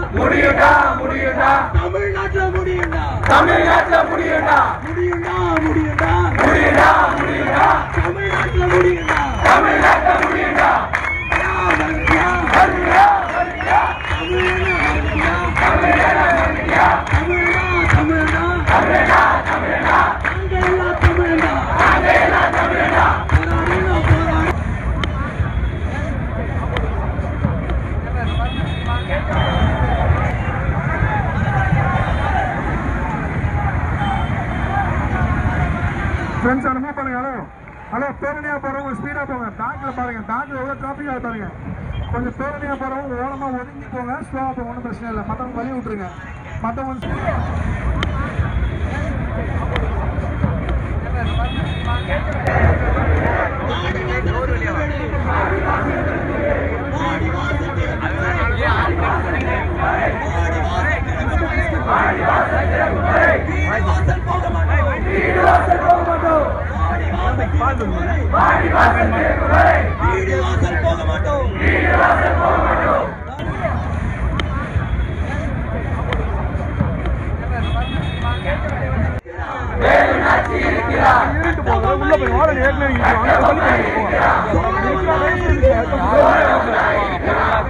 முடியும்டா முடியும்டா தமிழ்நாட்டுல முடியும்டா தமிழ்நாட்டுல முடியும்டா முடியும்டா முடியும்டா முடியும்டா முடியும்டா தமிழ்நாட்டுல முடியும்டா தமிழ்நாட்டுல முடியும்டா வருவியா, வருவியா வருவியா வருவியா? தமிழனா வருவியா? தமிழனா தமிழனா தமிழனா தமிழனா தமிழனா நாங்க எல்லாம் தமிழனா நாங்க எல்லாம் தமிழனா போராடுங்க போராடு ஃப்ரெண்ட்ஸ் அனுப்ப பாருங்க ஹலோ ஹலோ பேரணியா போறவங்க ஸ்பீடா போங்க பேங்க்ல பாருங்க பேங்க்ல எவ்வளவு டிராபிக் ஆகுது பாருங்க கொஞ்சம் பேரணியா போறவங்க ஓரமா ஒதுங்கி போங்க ஸ்லோவா போங்க ஒன்றும் பிரச்சனை இல்லை மற்றவங்க வழி விட்டுருங்க மற்றவங்க வீடு வாசல் போக மாட்டோம் வீடு வாசல் போக மாட்டோம் வாடி வாசல் திறக்கும் வரை வீடு வாசல் போக மாட்டோம் வீடு வாசல் போக மாட்டோம் வேலுநாச்சி இருக்கிறார் உள்ள போய் வாழ ஏற்கனவே சோழ